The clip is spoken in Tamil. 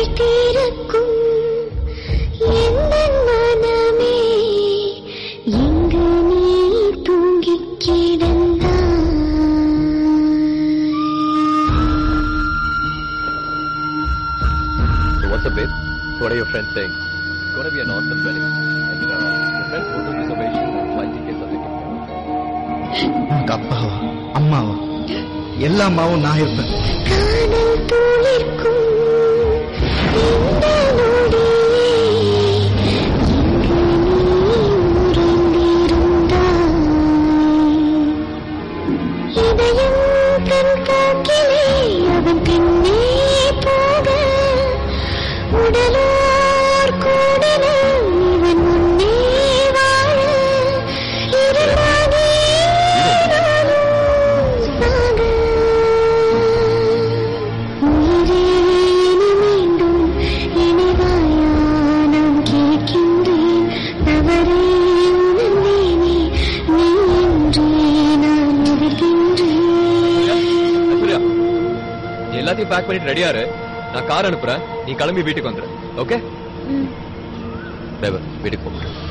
திறக்கும் எந்த மனமே எங்கு நீ தூங்கிக் கிடந்தாய் So what's up, babe? What are your friends saying? It's gonna be an awesome wedding. And uh, your friend photo reservation and flight tickets are taken care of. உனக்கு அப்பாவா அம்மாவா எல்லா அம்மாவும் நான் இருப்பேன் காதல் துளிர்க்கும் இந்த நொடியே எங்கு நீ உறைந்திருந்தாய் இதயம் தன் போக்கிலே அவன் பின்னே போக உடலோர் கூடலும் இவன் முன்னே வாழ இருந்தானே நானும் சாக உயிரே இனி மீண்டும் இனிவாயா நான் கேட்கின்றேன் தவறே உணர்ந்தேனே நீ என்றே நான் உதிர்கின்றேன் ஐஸ்வர்யா நீ எல்லாத்தையும் பேக் பண்ணிட்டு ரெடியா இரு நான் கார் அனுப்புறேன் நீ கிளம்பி வீட்டுக்கு வந்துரு ஓகே டிரைவர் வீட்டுக்கு போங்க